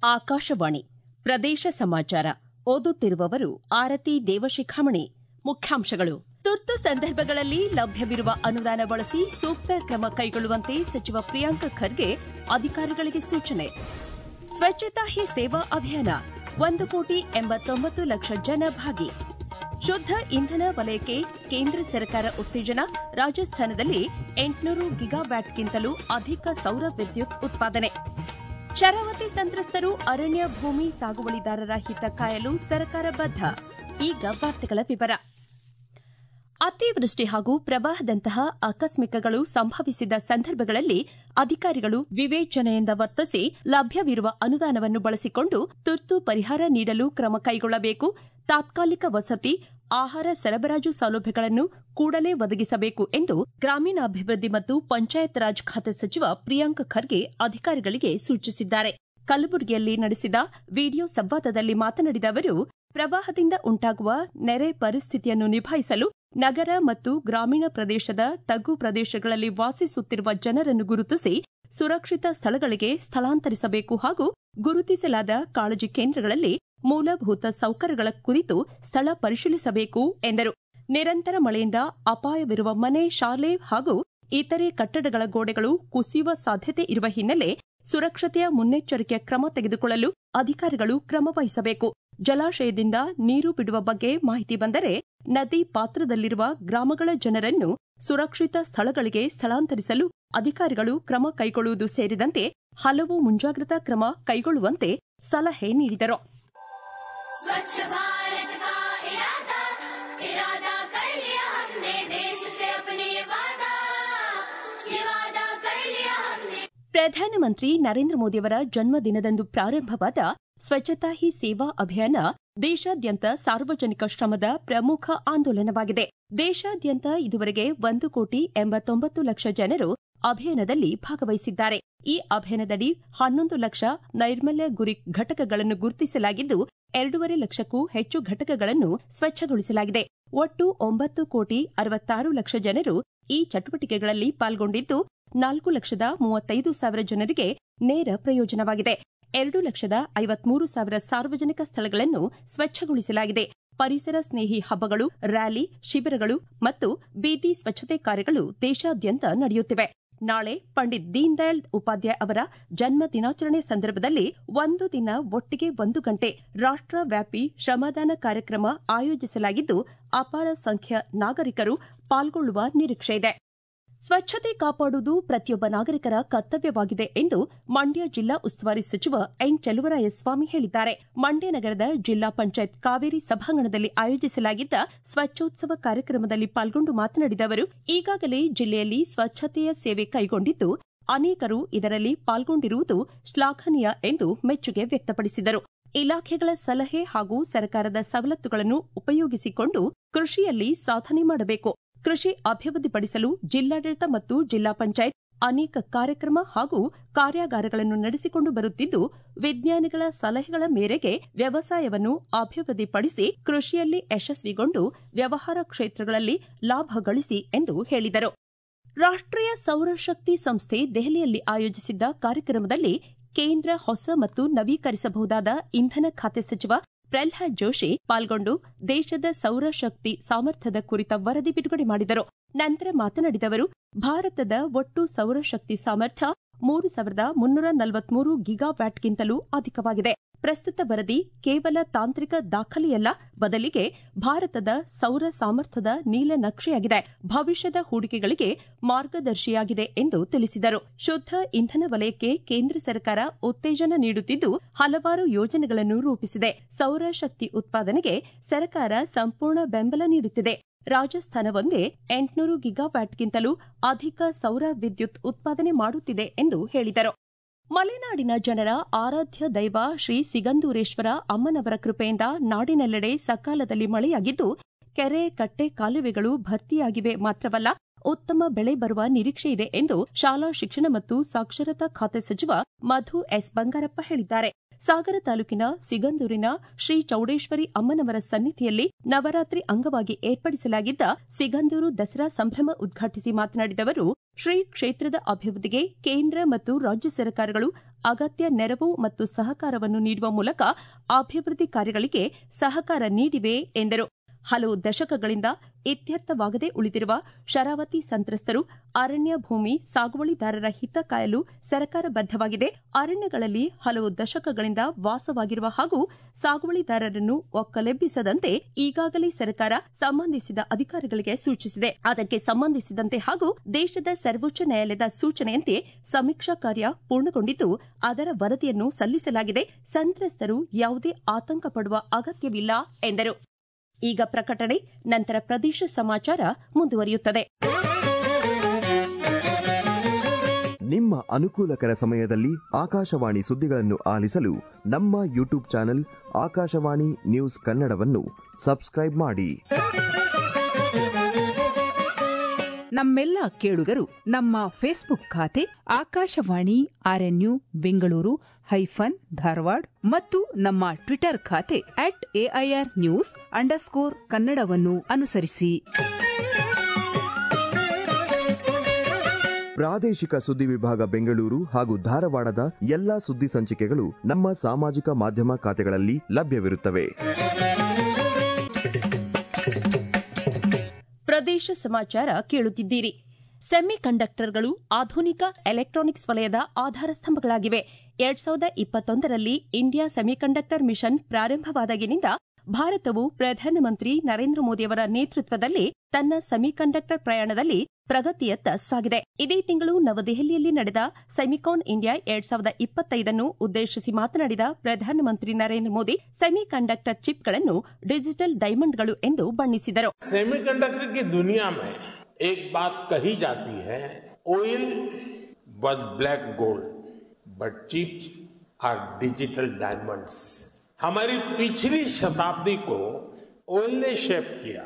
ಆಕಾಶವಾಣಿ ಪ್ರದೇಶ ಸಮಾಚಾರ ಓದುತ್ತಿರುವವರು ಆರತಿ ದೇವಶಿಖಾಮಣಿ ಮುಖ್ಯಾಂಶಗಳು ತುರ್ತು ಸಂದರ್ಭಗಳಲ್ಲಿ ಲಭ್ಯವಿರುವ ಅನುದಾನ ಬಳಸಿ ಸೂಕ್ತ ಕ್ರಮ ಕೈಗೊಳ್ಳುವಂತೆ ಸಚಿವ ಪ್ರಿಯಾಂಕ ಖರ್ಗೆ ಅಧಿಕಾರಿಗಳಿಗೆ ಸೂಚನೆ ಸ್ವಚ್ಛತಾ ಹಿ ಸೇವಾ ಅಭಿಯಾನ ಒಂದು ಕೋಟಿ ಎಂಬತ್ತೊಂಬತ್ತು ಲಕ್ಷ ಜನ ಭಾಗಿ ಶುದ್ದ ಇಂಧನ ವಲಯಕ್ಕೆ ಕೇಂದ್ರ ಸರ್ಕಾರ ಉತ್ತೇಜನ ರಾಜಸ್ಥಾನದಲ್ಲಿ ಎಂಟುನೂರು ಗಿಗಾವ್ಯಾಟ್ಗಿಂತಲೂ ಅಧಿಕ ಸೌರ ವಿದ್ಯುತ್ ಉತ್ಪಾದನೆ ಶರಾವತಿ ಸಂತ್ರಸ್ತರು ಅರಣ್ಯ ಭೂಮಿ ಸಾಗುವಳಿದಾರರ ಹಿತ ಕಾಯಲು ಸರ್ಕಾರ ಬದ್ಧ ಈಗ ವಾರ್ತೆಗಳ ವಿವರ ಅತಿವೃಷ್ಟಿ ಹಾಗೂ ಪ್ರವಾಹದಂತಹ ಆಕಸ್ಮಿಕಗಳು ಸಂಭವಿಸಿದ ಸಂದರ್ಭಗಳಲ್ಲಿ ಅಧಿಕಾರಿಗಳು ವಿವೇಚನೆಯಿಂದ ವರ್ತಿಸಿ ಲಭ್ಯವಿರುವ ಅನುದಾನವನ್ನು ಬಳಸಿಕೊಂಡು ತುರ್ತು ಪರಿಹಾರ ನೀಡಲು ಕ್ರಮ ಕೈಗೊಳ್ಳಬೇಕು ತಾತ್ಕಾಲಿಕ ವಸತಿ ಆಹಾರ ಸರಬರಾಜು ಸೌಲಭ್ಯಗಳನ್ನು ಕೂಡಲೇ ಒದಗಿಸಬೇಕು ಎಂದು ಗ್ರಾಮೀಣಾಭಿವೃದ್ಧಿ ಮತ್ತು ಪಂಚಾಯತ್ ರಾಜ್ ಖಾತೆ ಸಚಿವ ಪ್ರಿಯಾಂಕ್ ಖರ್ಗೆ ಅಧಿಕಾರಿಗಳಿಗೆ ಸೂಚಿಸಿದ್ದಾರೆ ಕಲಬುರಗಿಯಲ್ಲಿ ನಡೆಸಿದ ವಿಡಿಯೋ ಸಂವಾದದಲ್ಲಿ ಮಾತನಾಡಿದ ಅವರು ಪ್ರವಾಹದಿಂದ ಉಂಟಾಗುವ ನೆರೆ ಪರಿಸ್ಥಿತಿಯನ್ನು ನಿಭಾಯಿಸಲು ನಗರ ಮತ್ತು ಗ್ರಾಮೀಣ ಪ್ರದೇಶದ ತಗ್ಗು ಪ್ರದೇಶಗಳಲ್ಲಿ ವಾಸಿಸುತ್ತಿರುವ ಜನರನ್ನು ಗುರುತಿಸಿ ಸುರಕ್ಷಿತ ಸ್ಥಳಗಳಿಗೆ ಸ್ಥಳಾಂತರಿಸಬೇಕು ಹಾಗೂ ಗುರುತಿಸಲಾದ ಕಾಳಜಿ ಕೇಂದ್ರಗಳಲ್ಲಿ ಮೂಲಭೂತ ಸೌಕರ್ಯಗಳ ಕುರಿತು ಸ್ಥಳ ಪರಿಶೀಲಿಸಬೇಕು ಎಂದರು ನಿರಂತರ ಮಳೆಯಿಂದ ಅಪಾಯವಿರುವ ಮನೆ ಶಾಲೆ ಹಾಗೂ ಇತರೆ ಕಟ್ಟಡಗಳ ಗೋಡೆಗಳು ಕುಸಿಯುವ ಸಾಧ್ಯತೆ ಇರುವ ಹಿನ್ನೆಲೆ ಸುರಕ್ಷತೆಯ ಮುನ್ನೆಚ್ಚರಿಕೆಯ ಕ್ರಮ ತೆಗೆದುಕೊಳ್ಳಲು ಅಧಿಕಾರಿಗಳು ಕ್ರಮ ವಹಿಸಬೇಕು ಜಲಾಶಯದಿಂದ ನೀರು ಬಿಡುವ ಬಗ್ಗೆ ಮಾಹಿತಿ ಬಂದರೆ ನದಿ ಪಾತ್ರದಲ್ಲಿರುವ ಗ್ರಾಮಗಳ ಜನರನ್ನು ಸುರಕ್ಷಿತ ಸ್ಥಳಗಳಿಗೆ ಸ್ಥಳಾಂತರಿಸಲು ಅಧಿಕಾರಿಗಳು ಕ್ರಮ ಕೈಗೊಳ್ಳುವುದು ಸೇರಿದಂತೆ ಹಲವು ಮುಂಜಾಗ್ರತಾ ಕ್ರಮ ಕೈಗೊಳ್ಳುವಂತೆ ಸಲಹೆ ನೀಡಿದರು स्वच्छ भारत का इरादा इरादा कर लिया हमने देश से अपने ये वादा ये वादा कर लिया हमने ಪ್ರಧಾನಮಂತ್ರಿ ನರೇಂದ್ರ ಮೋದಿಯವರ ಜನ್ಮದಿನದಂದು ಪ್ರಾರಂಭವಾದ ಸ್ವಚ್ಛತಾ ಹಿ ಸೇವಾ ಅಭಿಯಾನ ದೇಶಾದ್ಯಂತ ಸಾರ್ವಜನಿಕ ಶ್ರಮದ ಪ್ರಮುಖ ಆಂದೋಲನವಾಗಿದೆ ದೇಶಾದ್ಯಂತ ಇದುವರೆಗೆ ಒಂದು ಕೋಟಿ ಎಂಬತ್ತೊಂಬತ್ತು ಲಕ್ಷ ಜನರು ಅಭಿಯಾನದಲ್ಲಿ ಭಾಗವಹಿಸಿದ್ದಾರೆ ಈ ಅಭಿಯಾನದಡಿ ಹನ್ನೊಂದು ಲಕ್ಷ ನೈರ್ಮಲ್ಯ ಗುರಿ ಘಟಕಗಳನ್ನು ಗುರುತಿಸಲಾಗಿದ್ದು ಎರಡೂವರೆ ಲಕ್ಷಕ್ಕೂ ಹೆಚ್ಚು ಘಟಕಗಳನ್ನು ಸ್ವಚ್ಛಗೊಳಿಸಲಾಗಿದೆ ಒಟ್ಟು ಒಂಬತ್ತು ಕೋಟಿ ಅರವತ್ತಾರು ಲಕ್ಷ ಜನರು ಈ ಚಟುವಟಿಕೆಗಳಲ್ಲಿ ಪಾಲ್ಗೊಂಡಿದ್ದು ನಾಲ್ಕು ಲಕ್ಷದ ಮೂವತ್ತೈದು ಸಾವಿರ ಜನರಿಗೆ ನೇರ ಪ್ರಯೋಜನವಾಗಿದೆ ಎರಡು ಲಕ್ಷದ ಐವತ್ಮೂರು ಸಾವಿರ ಸಾರ್ವಜನಿಕ ಸ್ಥಳಗಳನ್ನು ಸ್ವಚ್ಛಗೊಳಿಸಲಾಗಿದೆ ಪರಿಸರ ಸ್ನೇಹಿ ಹಬ್ಬಗಳು ರ್ಯಾಲಿ ಶಿಬಿರಗಳು ಮತ್ತು ಬೀದಿ ಸ್ವಚ್ಛತೆ ಕಾರ್ಯಗಳು ದೇಶಾದ್ಯಂತ ನಡೆಯುತ್ತಿವೆ ನಾಳೆ ಪಂಡಿತ್ ದೀನ್ ದಯಾಳ್ ಉಪಾಧ್ಯಾಯ ಅವರ ಜನ್ಮ ದಿನಾಚರಣೆ ಸಂದರ್ಭದಲ್ಲಿ ಒಂದು ದಿನ ಒಟ್ಟಿಗೆ ಒಂದು ಗಂಟೆ ರಾಷ್ಟವ್ಯಾಪಿ ಶ್ರಮದಾನ ಕಾರ್ಯಕ್ರಮ ಆಯೋಜಿಸಲಾಗಿದ್ದು ಅಪಾರ ಸಂಖ್ಯೆಯ ನಾಗರಿಕರು ಪಾಲ್ಗೊಳ್ಳುವ ನಿರೀಕ್ಷೆಯಿದೆ ಸ್ವಚ್ಛತೆ ಕಾಪಾಡುವುದು ಪ್ರತಿಯೊಬ್ಬ ನಾಗರಿಕರ ಕರ್ತವ್ಯವಾಗಿದೆ ಎಂದು ಮಂಡ್ಯ ಜಿಲ್ಲಾ ಉಸ್ತುವಾರಿ ಸಚಿವ ಎನ್ ಚೆಲುವರಾಯಸ್ವಾಮಿ ಹೇಳಿದ್ದಾರೆ ಮಂಡ್ಯ ನಗರದ ಜಿಲ್ಲಾ ಪಂಚಾಯತ್ ಕಾವೇರಿ ಸಭಾಂಗಣದಲ್ಲಿ ಆಯೋಜಿಸಲಾಗಿದ್ದ ಸ್ವಚ್ಛೋತ್ಸವ ಕಾರ್ಯಕ್ರಮದಲ್ಲಿ ಪಾಲ್ಗೊಂಡು ಮಾತನಾಡಿದ ಅವರು ಈಗಾಗಲೇ ಜಿಲ್ಲೆಯಲ್ಲಿ ಸ್ವಚ್ಛತೆಯ ಸೇವೆ ಕೈಗೊಂಡಿದ್ದು ಅನೇಕರು ಇದರಲ್ಲಿ ಪಾಲ್ಗೊಂಡಿರುವುದು ಶ್ಲಾಘನೀಯ ಎಂದು ಮೆಚ್ಚುಗೆ ವ್ಯಕ್ತಪಡಿಸಿದರು ಇಲಾಖೆಗಳ ಸಲಹೆ ಹಾಗೂ ಸರ್ಕಾರದ ಸವಲತ್ತುಗಳನ್ನು ಉಪಯೋಗಿಸಿಕೊಂಡು ಕೃಷಿಯಲ್ಲಿ ಸಾಧನೆ ಮಾಡಬೇಕು ಕೃಷಿ ಅಭಿವೃದ್ಧಿಪಡಿಸಲು ಜಿಲ್ಲಾಡಳಿತ ಮತ್ತು ಜಿಲ್ಲಾ ಪಂಚಾಯತ್ ಅನೇಕ ಕಾರ್ಯಕ್ರಮ ಹಾಗೂ ಕಾರ್ಯಾಗಾರಗಳನ್ನು ನಡೆಸಿಕೊಂಡು ಬರುತ್ತಿದ್ದು ವಿಜ್ಞಾನಿಗಳ ಸಲಹೆಗಳ ಮೇರೆಗೆ ವ್ಯವಸಾಯವನ್ನು ಅಭಿವೃದ್ಧಿಪಡಿಸಿ ಕೃಷಿಯಲ್ಲಿ ಯಶಸ್ವಿಗೊಂಡು ವ್ಯವಹಾರ ಕ್ಷೇತ್ರಗಳಲ್ಲಿ ಲಾಭ ಗಳಿಸಿ ಎಂದು ಹೇಳಿದರು ರಾಷ್ಟೀಯ ಸೌರಶಕ್ತಿ ಸಂಸ್ಥೆ ದೆಹಲಿಯಲ್ಲಿ ಆಯೋಜಿಸಿದ್ದ ಕಾರ್ಯಕ್ರಮದಲ್ಲಿ ಕೇಂದ್ರ ಹೊಸ ಮತ್ತು ನವೀಕರಿಸಬಹುದಾದ ಇಂಧನ ಖಾತೆ ಸಚಿವ ಪ್ರಲ್ಹಾದ್ ಜೋಶಿ ಪಾಲ್ಗೊಂಡು ದೇಶದ ಸೌರಶಕ್ತಿ ಸಾಮರ್ಥ್ಯದ ಕುರಿತ ವರದಿ ಬಿಡುಗಡೆ ಮಾಡಿದರು ನಂತರ ಮಾತನಾಡಿದ ಅವರು ಭಾರತದ ಒಟ್ಟು ಸೌರಶಕ್ತಿ ಸಾಮರ್ಥ್ಯ ಮೂರು ಸಾವಿರದ ಮುನ್ನೂರ ನಲವತ್ಮೂರು ಗಿಗಾವ್ಯಾಟ್ಗಿಂತಲೂ ಅಧಿಕವಾಗಿದೆ ಪ್ರಸ್ತುತ ವರದಿ ಕೇವಲ ತಾಂತ್ರಿಕ ದಾಖಲೆಯಲ್ಲ ಬದಲಿಗೆ ಭಾರತದ ಸೌರ ಸಾಮರ್ಥ್ಯದ ನೀಲನಕ್ಷೆಯಾಗಿದೆ ಭವಿಷ್ಯದ ಹೂಡಿಕೆಗಳಿಗೆ ಮಾರ್ಗದರ್ಶಿಯಾಗಿದೆ ಎಂದು ತಿಳಿಸಿದರು ಶುದ್ದ ಇಂಧನ ವಲಯಕ್ಕೆ ಕೇಂದ್ರ ಸರ್ಕಾರ ಉತ್ತೇಜನ ನೀಡುತ್ತಿದ್ದು ಹಲವಾರು ಯೋಜನೆಗಳನ್ನು ರೂಪಿಸಿದೆ ಸೌರಶಕ್ತಿ ಉತ್ಪಾದನೆಗೆ ಸರ್ಕಾರ ಸಂಪೂರ್ಣ ಬೆಂಬಲ ನೀಡುತ್ತಿದೆ ರಾಜಸ್ಥಾನ ಒಂದೇ ಎಂಟುನೂರು ಗಿಗಾವ್ಯಾಟ್ಗಿಂತಲೂ ಅಧಿಕ ಸೌರ ವಿದ್ಯುತ್ ಉತ್ಪಾದನೆ ಮಾಡುತ್ತಿದೆ ಎಂದು ಹೇಳಿದರು ಮಲೆನಾಡಿನ ಜನರ ಆರಾಧ್ಯ ದೈವ ಶ್ರೀ ಸಿಗಂದೂರೇಶ್ವರ ಅಮ್ಮನವರ ಕೃಪೆಯಿಂದ ನಾಡಿನೆಲ್ಲೆಡೆ ಸಕಾಲದಲ್ಲಿ ಮಳೆಯಾಗಿದ್ದು ಕೆರೆ ಕಟ್ಟೆ ಕಾಲುವೆಗಳು ಭರ್ತಿಯಾಗಿವೆ ಮಾತ್ರವಲ್ಲ ಉತ್ತಮ ಬೆಳೆ ಬರುವ ನಿರೀಕ್ಷೆಯಿದೆ ಎಂದು ಶಾಲಾ ಶಿಕ್ಷಣ ಮತ್ತು ಸಾಕ್ಷರತಾ ಖಾತೆ ಸಚಿವ ಮಧು ಎಸ್ ಬಂಗಾರಪ್ಪ ಹೇಳಿದ್ದಾರೆ ಸಾಗರ ತಾಲೂಕಿನ ಸಿಗಂದೂರಿನ ಶ್ರೀ ಚೌಡೇಶ್ವರಿ ಅಮ್ಮನವರ ಸನ್ನಿಧಿಯಲ್ಲಿ ನವರಾತ್ರಿ ಅಂಗವಾಗಿ ಏರ್ಪಡಿಸಲಾಗಿದ್ದ ಸಿಗಂದೂರು ದಸರಾ ಸಂಭ್ರಮ ಉದ್ಘಾಟಿಸಿ ಮಾತನಾಡಿದ ಅವರು ಶ್ರೀ ಕ್ಷೇತ್ರದ ಅಭಿವೃದ್ಧಿಗೆ ಕೇಂದ್ರ ಮತ್ತು ರಾಜ್ಯ ಸರ್ಕಾರಗಳು ಅಗತ್ಯ ನೆರವು ಮತ್ತು ಸಹಕಾರವನ್ನು ನೀಡುವ ಮೂಲಕ ಅಭಿವೃದ್ಧಿ ಕಾರ್ಯಗಳಿಗೆ ಸಹಕಾರ ನೀಡಿವೆ ಎಂದರು ಹಲವು ದಶಕಗಳಿಂದ ಇತ್ಯರ್ಥವಾಗದೆ ಉಳಿದಿರುವ ಶರಾವತಿ ಸಂತ್ರಸ್ತರು ಅರಣ್ಯ ಭೂಮಿ ಸಾಗುವಳಿದಾರರ ಹಿತ ಕಾಯಲು ಸರ್ಕಾರ ಬದ್ದವಾಗಿದೆ ಅರಣ್ಯಗಳಲ್ಲಿ ಹಲವು ದಶಕಗಳಿಂದ ವಾಸವಾಗಿರುವ ಹಾಗೂ ಸಾಗುವಳಿದಾರರನ್ನು ಒಕ್ಕಲೆಬ್ಬಿಸದಂತೆ ಈಗಾಗಲೇ ಸರ್ಕಾರ ಸಂಬಂಧಿಸಿದ ಅಧಿಕಾರಿಗಳಿಗೆ ಸೂಚಿಸಿದೆ ಅದಕ್ಕೆ ಸಂಬಂಧಿಸಿದಂತೆ ಹಾಗೂ ದೇಶದ ಸರ್ವೋಚ್ಚ ನ್ಯಾಯಾಲಯದ ಸೂಚನೆಯಂತೆ ಸಮೀಕ್ಷಾ ಕಾರ್ಯ ಪೂರ್ಣಗೊಂಡಿದ್ದು ಅದರ ವರದಿಯನ್ನು ಸಲ್ಲಿಸಲಾಗಿದೆ ಸಂತ್ರಸ್ತರು ಯಾವುದೇ ಆತಂಕ ಪಡುವ ಅಗತ್ಯವಿಲ್ಲ ಎಂದರು ಈಗ ಪ್ರಕಟಣೆ ನಂತರ ಪ್ರದೇಶ ಸಮಾಚಾರ ಮುಂದುವರಿಯುತ್ತದೆ ನಿಮ್ಮ ಅನುಕೂಲಕರ ಸಮಯದಲ್ಲಿ ಆಕಾಶವಾಣಿ ಸುದ್ದಿಗಳನ್ನು ಆಲಿಸಲು ನಮ್ಮ ಯೂಟ್ಯೂಬ್ ಚಾನೆಲ್ ಆಕಾಶವಾಣಿ ನ್ಯೂಸ್ ಕನ್ನಡವನ್ನು ಸಬ್ಸ್ಕ್ರೈಬ್ ಮಾಡಿ ನಮ್ಮೆಲ್ಲ ಕೇಳುಗರು ನಮ್ಮ ಫೇಸ್ಬುಕ್ ಖಾತೆ ಆಕಾಶವಾಣಿ ಆರ್ಎನ್ಯು ಬೆಂಗಳೂರು ಹೈಫನ್ ಧಾರವಾಡ ಮತ್ತು ನಮ್ಮ ಟ್ವಿಟರ್ ಖಾತೆ ಅಟ್ ಎಐಆರ್ ನ್ಯೂಸ್ ಅಂಡರ್ಸ್ಕೋರ್ ಕನ್ನಡವನ್ನು ಅನುಸರಿಸಿ ಪ್ರಾದೇಶಿಕ ಸುದ್ದಿ ವಿಭಾಗ ಬೆಂಗಳೂರು ಹಾಗೂ ಧಾರವಾಡದ ಎಲ್ಲಾ ಸುದ್ದಿ ಸಂಚಿಕೆಗಳು ನಮ್ಮ ಸಾಮಾಜಿಕ ಮಾಧ್ಯಮ ಖಾತೆಗಳಲ್ಲಿ ಲಭ್ಯವಿರುತ್ತವೆ ಪ್ರದೇಶ ಸಮಾಚಾರ ಕೇಳುತ್ತಿದ್ದೀರಿ ಸೆಮಿ ಕಂಡಕ್ಟರ್ಗಳು ಆಧುನಿಕ ಎಲೆಕ್ಟ್ರಾನಿಕ್ಸ್ ವಲಯದ ಆಧಾರ ಸ್ತಂಭಗಳಾಗಿವೆ ಎರಡ್ ಸಾವಿರದ ಇಪ್ಪತ್ತೊಂದರಲ್ಲಿ ಇಂಡಿಯಾ ಸೆಮಿಕಂಡಕ್ಟರ್ ಮಿಷನ್ ಪ್ರಾರಂಭವಾದಾಗಿನಿಂದ ಭಾರತವು ಪ್ರಧಾನಮಂತ್ರಿ ನರೇಂದ್ರ ಮೋದಿಯವರ ನೇತೃತ್ವದಲ್ಲಿ ತನ್ನ ಸೆಮಿಕಂಡಕ್ಟರ್ ಪ್ರಯಾಣದಲ್ಲಿ ಪ್ರಗತಿಯತ್ತ ಸಾಗಿದೆ ಇದೇ ತಿಂಗಳು ನವದೆಹಲಿಯಲ್ಲಿ ನಡೆದ ಸೆಮಿಕಾನ್ ಇಂಡಿಯಾ ಎರಡ್ ಸಾವಿರದ ಇಪ್ಪತ್ತೈದನ್ನು ಉದ್ದೇಶಿಸಿ ಮಾತನಾಡಿದ ಪ್ರಧಾನಮಂತ್ರಿ ನರೇಂದ್ರ ಮೋದಿ ಸೆಮಿಕಂಡಕ್ಟರ್ ಚಿಪ್ಗಳನ್ನು ಡಿಜಿಟಲ್ ಡೈಮಂಡ್ಗಳು ಎಂದು ಬಣ್ಣಿಸಿದರು सेमीकंडक्टर की दुनिया में एक बात कही जाती है oil was black gold but chips are digital diamonds हमारी पिछली शताब्दी को ऑयल ने शेप किया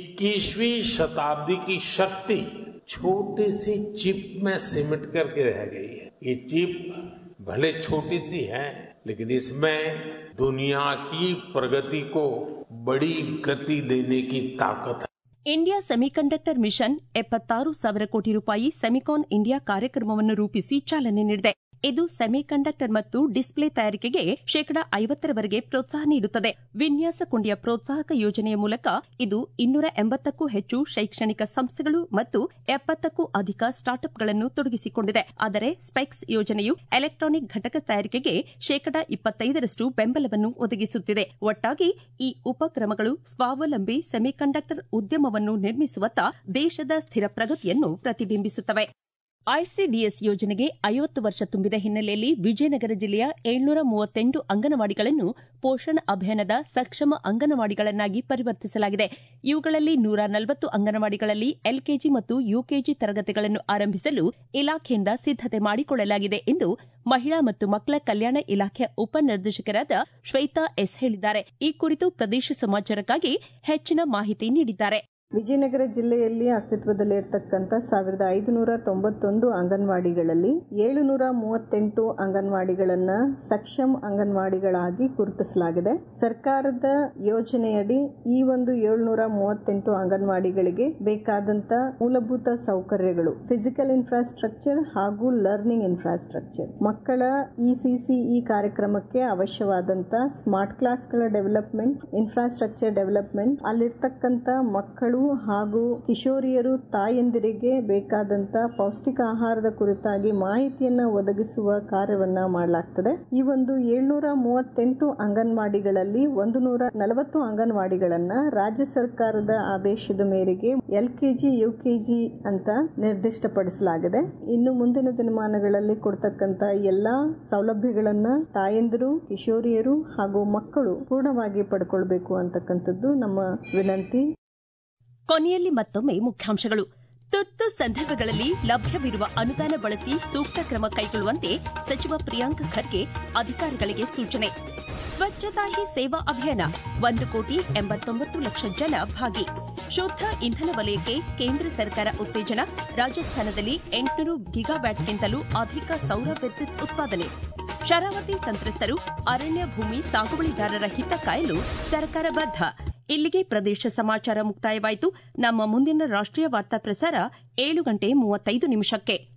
21वीं शताब्दी की शक्ति छोटी सी चिप में सिमट करके रह गई है ये चिप भले छोटी सी है लेकिन इसमें दुनिया की प्रगति को बड़ी गति देने की ताकत है ಇಂಡಿಯಾ ಸೆಮಿಕಂಡಕ್ಟರ್ ಮಿಷನ್ ಎಪ್ಪತ್ತಾರು ಸಾವಿರ ಕೋಟಿ ರೂಪಾಯಿ ಸೆಮಿಕಾನ್ ಇಂಡಿಯಾ ಕಾರ್ಯಕ್ರಮವನ್ನು ರೂಪಿಸಿ ಚಾಲನೆ ನೀಡಿದೆ ಇದು ಸೆಮಿಕಂಡಕ್ಟರ್ ಮತ್ತು ಡಿಸ್ಪ್ಲೇ ತಯಾರಿಕೆಗೆ ಶೇಕಡಾ ಐವತ್ತರವರೆಗೆ ಪ್ರೋತ್ಸಾಹ ನೀಡುತ್ತದೆ ವಿನ್ಯಾಸ ಕೊಂಡಿಯ ಪ್ರೋತ್ಸಾಹಕ ಯೋಜನೆಯ ಮೂಲಕ ಇದು ಇನ್ನೂರ ಎಂಬತ್ತಕ್ಕೂ ಹೆಚ್ಚು ಶೈಕ್ಷಣಿಕ ಸಂಸ್ಥೆಗಳು ಮತ್ತು ಎಪ್ಪತ್ತಕ್ಕೂ ಅಧಿಕ ಸ್ಟಾರ್ಟ್ಅಪ್ಗಳನ್ನು ತೊಡಗಿಸಿಕೊಂಡಿದೆ ಆದರೆ ಸ್ಪೆಕ್ಸ್ ಯೋಜನೆಯು ಎಲೆಕ್ಟ್ರಾನಿಕ್ ಘಟಕ ತಯಾರಿಕೆಗೆ ಶೇಕಡಾ ಇಪ್ಪತ್ತೈದರಷ್ಟು ಬೆಂಬಲವನ್ನು ಒದಗಿಸುತ್ತಿದೆ ಒಟ್ಟಾಗಿ ಈ ಉಪಕ್ರಮಗಳು ಸ್ವಾವಲಂಬಿ ಸೆಮಿಕಂಡಕ್ಟರ್ ಉದ್ಯಮವನ್ನು ನಿರ್ಮಿಸುವತ್ತ ದೇಶದ ಸ್ಥಿರ ಪ್ರಗತಿಯನ್ನು ಪ್ರತಿಬಿಂಬಿಸುತ್ತವೆ ಐಸಿಡಿಎಸ್ ಯೋಜನೆಗೆ ಐವತ್ತು ವರ್ಷ ತುಂಬಿದ ಹಿನ್ನೆಲೆಯಲ್ಲಿ ವಿಜಯನಗರ ಜಿಲ್ಲೆಯ ಏಳ್ನೂರ ಮೂವತ್ತೆಂಟು ಅಂಗನವಾಡಿಗಳನ್ನು ಪೋಷಣ್ ಅಭಿಯಾನದ ಸಕ್ಷಮ ಅಂಗನವಾಡಿಗಳನ್ನಾಗಿ ಪರಿವರ್ತಿಸಲಾಗಿದೆ ಇವುಗಳಲ್ಲಿ ನೂರ ನಲವತ್ತು ಅಂಗನವಾಡಿಗಳಲ್ಲಿ ಎಲ್ಕೆಜಿ ಮತ್ತು ಯುಕೆಜಿ ತರಗತಿಗಳನ್ನು ಆರಂಭಿಸಲು ಇಲಾಖೆಯಿಂದ ಸಿದ್ದತೆ ಮಾಡಿಕೊಳ್ಳಲಾಗಿದೆ ಎಂದು ಮಹಿಳಾ ಮತ್ತು ಮಕ್ಕಳ ಕಲ್ಯಾಣ ಇಲಾಖೆಯ ಉಪನಿರ್ದೇಶಕರಾದ ಶ್ವೇತಾ ಎಸ್ ಹೇಳಿದ್ದಾರೆ ಈ ಕುರಿತು ಪ್ರದೇಶ ಸಮಾಚಾರಕ್ಕಾಗಿ ಹೆಚ್ಚಿನ ಮಾಹಿತಿ ನೀಡಿದ್ದಾರೆ ವಿಜಯನಗರ ಜಿಲ್ಲೆಯಲ್ಲಿ ಅಸ್ತಿತ್ವದಲ್ಲಿರ್ತಕ್ಕಂಥ ಸಾವಿರದ ಐದುನೂರ ತೊಂಬತ್ತೊಂದು ಅಂಗನವಾಡಿಗಳಲ್ಲಿ ಏಳುನೂರ ಮೂವತ್ತೆಂಟು ಅಂಗನವಾಡಿಗಳನ್ನ ಸಕ್ಷಮ್ ಅಂಗನವಾಡಿಗಳಾಗಿ ಗುರುತಿಸಲಾಗಿದೆ ಸರ್ಕಾರದ ಯೋಜನೆಯಡಿ ಈ ಒಂದು ಏಳುನೂರ ಮೂವತ್ತೆಂಟು ಅಂಗನವಾಡಿಗಳಿಗೆ ಬೇಕಾದಂತ ಮೂಲಭೂತ ಸೌಕರ್ಯಗಳು ಫಿಸಿಕಲ್ ಇನ್ಫ್ರಾಸ್ಟ್ರಕ್ಚರ್ ಹಾಗೂ ಲರ್ನಿಂಗ್ ಇನ್ಫ್ರಾಸ್ಟ್ರಕ್ಚರ್ ಮಕ್ಕಳ ಇಸಿಸಿಇ ಕಾರ್ಯಕ್ರಮಕ್ಕೆ ಅವಶ್ಯವಾದಂತ ಸ್ಮಾರ್ಟ್ ಕ್ಲಾಸ್ಗಳ ಡೆವಲಪ್ಮೆಂಟ್ ಇನ್ಫ್ರಾಸ್ಟ್ರಕ್ಚರ್ ಡೆವಲಪ್ಮೆಂಟ್ ಅಲ್ಲಿರ್ತಕ್ಕಂಥ ಮಕ್ಕಳು ಹಾಗೂ ಕಿಶೋರಿಯರು ತಾಯಂದಿರಿಗೆ ಬೇಕಾದಂತ ಪೌಷ್ಟಿಕ ಆಹಾರದ ಕುರಿತಾಗಿ ಮಾಹಿತಿಯನ್ನ ಒದಗಿಸುವ ಕಾರ್ಯವನ್ನ ಮಾಡಲಾಗ್ತದೆ ಈ ಒಂದು ಏಳ್ನೂರ ಮೂವತ್ತೆಂಟು ಅಂಗನವಾಡಿಗಳಲ್ಲಿ ಒಂದು ನೂರ ನಲವತ್ತು ಅಂಗನವಾಡಿಗಳನ್ನ ರಾಜ್ಯ ಸರ್ಕಾರದ ಆದೇಶದ ಮೇರೆಗೆ ಎಲ್ಕೆಜಿ ಯುಕೆಜಿ ಅಂತ ನಿರ್ದಿಷ್ಟಪಡಿಸಲಾಗಿದೆ ಇನ್ನು ಮುಂದಿನ ದಿನಮಾನಗಳಲ್ಲಿ ಕೊಡ್ತಕ್ಕಂತ ಎಲ್ಲಾ ಸೌಲಭ್ಯಗಳನ್ನ ತಾಯಂದಿರು ಕಿಶೋರಿಯರು ಹಾಗೂ ಮಕ್ಕಳು ಪೂರ್ಣವಾಗಿ ಪಡ್ಕೊಳ್ಬೇಕು ಅಂತಕ್ಕಂಥದ್ದು ನಮ್ಮ ವಿನಂತಿ ಕೊನೆಯಲ್ಲಿ ಮತ್ತೊಮ್ಮೆ ಮುಖ್ಯಾಂಶಗಳು ತುರ್ತು ಸಂದರ್ಭಗಳಲ್ಲಿ ಲಭ್ಯವಿರುವ ಅನುದಾನ ಬಳಸಿ ಸೂಕ್ತ ಕ್ರಮ ಕೈಗೊಳ್ಳುವಂತೆ ಸಚಿವ ಪ್ರಿಯಾಂಕ್ ಖರ್ಗೆ ಅಧಿಕಾರಿಗಳಿಗೆ ಸೂಚನೆ ಸ್ವಚ್ಛತಾ ಹಿ ಸೇವಾ ಅಭಿಯಾನ ಒಂದು ಕೋಟಿ ಎಂಬತ್ತೊಂಬತ್ತು ಲಕ್ಷ ಜನ ಭಾಗಿ ಶುದ್ದ ಇಂಧನ ವಲಯಕ್ಕೆ ಕೇಂದ್ರ ಸರ್ಕಾರ ಉತ್ತೇಜನ ರಾಜಸ್ಥಾನದಲ್ಲಿ ಎಂಟುನೂರು ಗಿಗಾವ್ಯಾಟ್ಗಿಂತಲೂ ಅಧಿಕ ಸೌರ ವಿದ್ಯುತ್ ಉತ್ಪಾದನೆ ಶರಾವತಿ ಸಂತ್ರಸ್ತರು ಅರಣ್ಯ ಭೂಮಿ ಸಾಗುವಳಿದಾರರ ಹಿತ ಕಾಯಲು ಸರ್ಕಾರ ಬದ್ಧ ಇಲ್ಲಿಗೆ ಪ್ರದೇಶ ಸಮಾಚಾರ ಮುಕ್ತಾಯವಾಯಿತು ನಮ್ಮ ಮುಂದಿನ ರಾಷ್ಟ್ರೀಯ ವಾರ್ತಾ ಪ್ರಸಾರ ಏಳು ಗಂಟೆ ಮೂವತ್ತೈದು ನಿಮಿಷಕ್ಕೆ